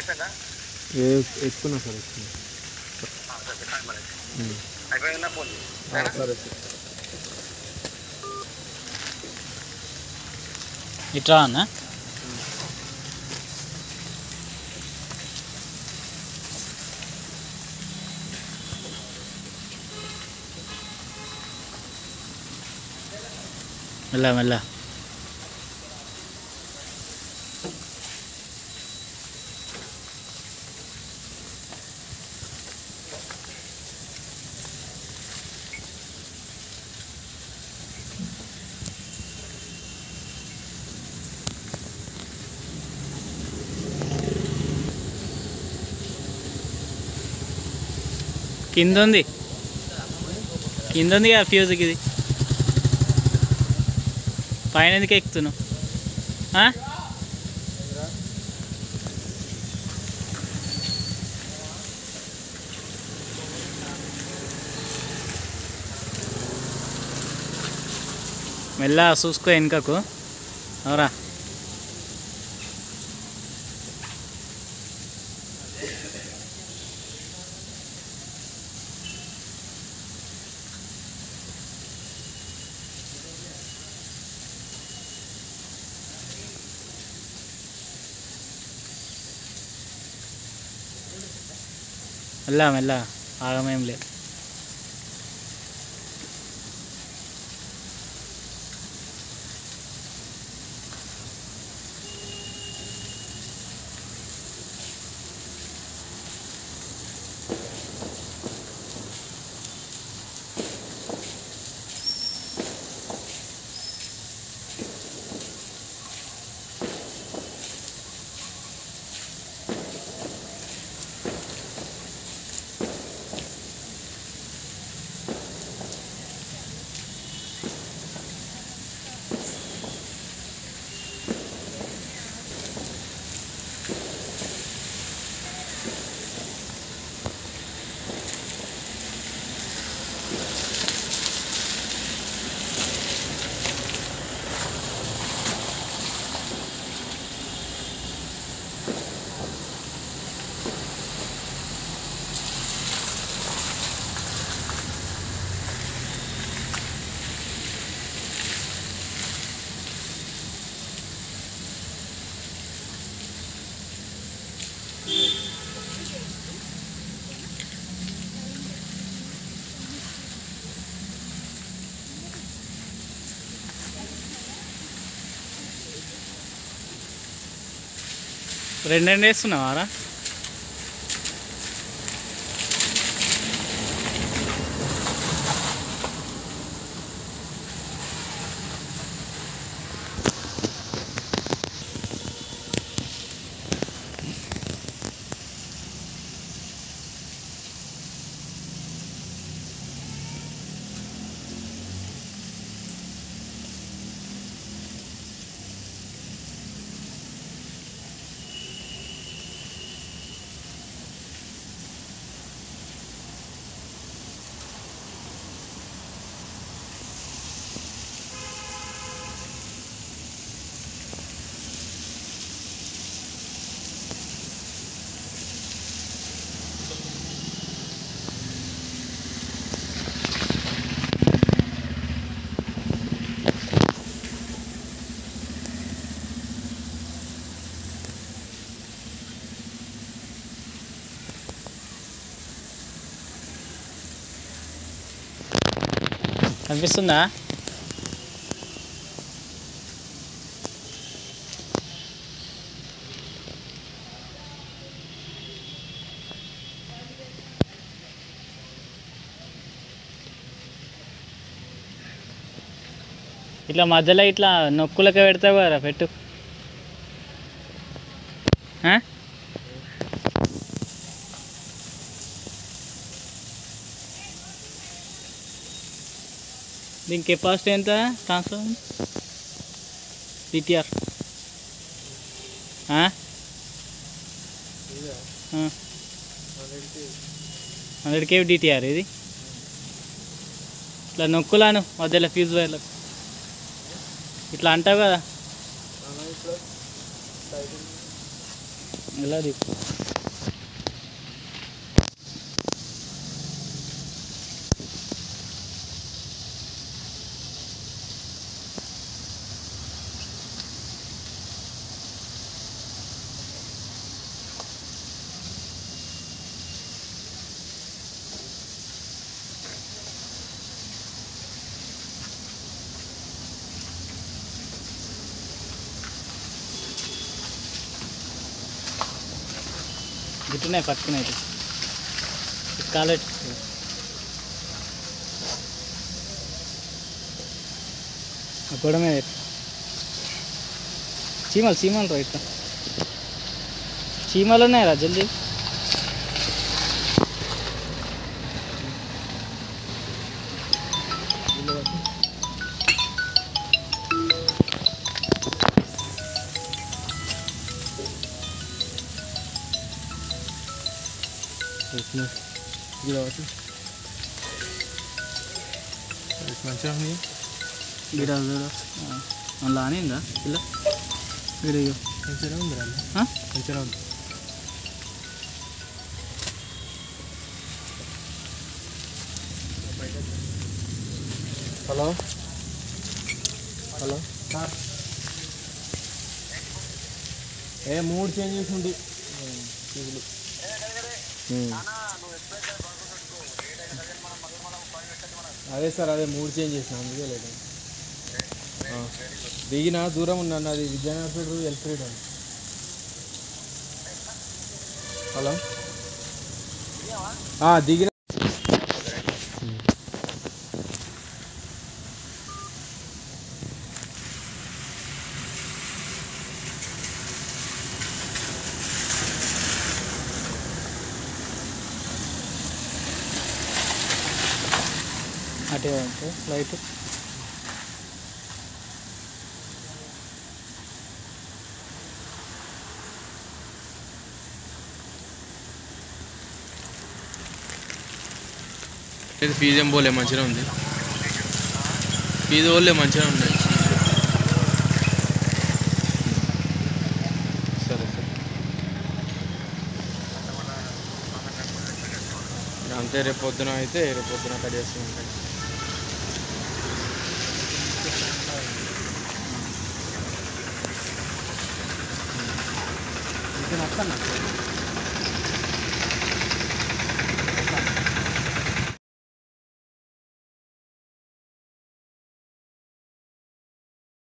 అయిపోయిందా ఎక్కున్నా సార్ ఎక్కున్నా ఆ, సరే పెట్టండి మరి అయిపోయిందా ఫోన్ సరే సార్ ఇట్రా అన్న మెల్ల మెల్ల కింద ఉంది కింద ఉంది కదా ఫ్యూజ్కి ఇది పైన ఎందుకు ఎక్కుతున్నావు ఆ? మెల్ల చూసుకో వెనుకకు అవరా మెల్ల మెల్ల ఆగమేం లేదు రెండు రెండు వేస్తున్నావారా కనిపిస్తుందా ఇట్లా మధ్యలో ఇట్లా నొక్కులకి పెడతావు కదా పెట్టు ఆ? దీని కెపాసిటీ ఎంత transfer DTR hundred KV DTR ఇది ఇట్లా నొక్కులాను మధ్యలో ఫ్యూజ్ వైర్లకు ఇట్లా అంటావు కదా ఎలా దిగు గిట్టున్నాయి పట్టుకున్నాయి కాలెట్ గోడ మీద పెట్టు. చీమలు చీమలు రా ఇట్లా చీమలు ఉన్నాయి రా జల్దీ ఎత్తున ఇది కాబట్టి మంచిగా ఉంది గిడ అందులో ఆనిందా ఇలా గిడ ఇగో. మంచిగా ఉంది రా ఆ? మంచిగా ఉంది హలో హలో సార్ ఏ మూడు చేంజ్ చేసి ఉంది ఫీజులు అదే సార్ అదే మూడు చేంజ్ చేసిన అందుకే లేదు ఆ. దిగిన దూరం ఉన్నాను అది విజయనగరం ఎల్ఫ్రీడ్ అని హలో ఆ, దిగిన అటే ఉంటే లైట్ ఇది ఫీజు ఏం పోలే మంచిగా ఉంది ఫీజు పోలే మంచిగా ఉంది సరే సరే అంతే రేపు పొద్దున అయితే రేపు పొద్దున కట్ చేస్తూ ఉంటాయి ఇది మొత్తం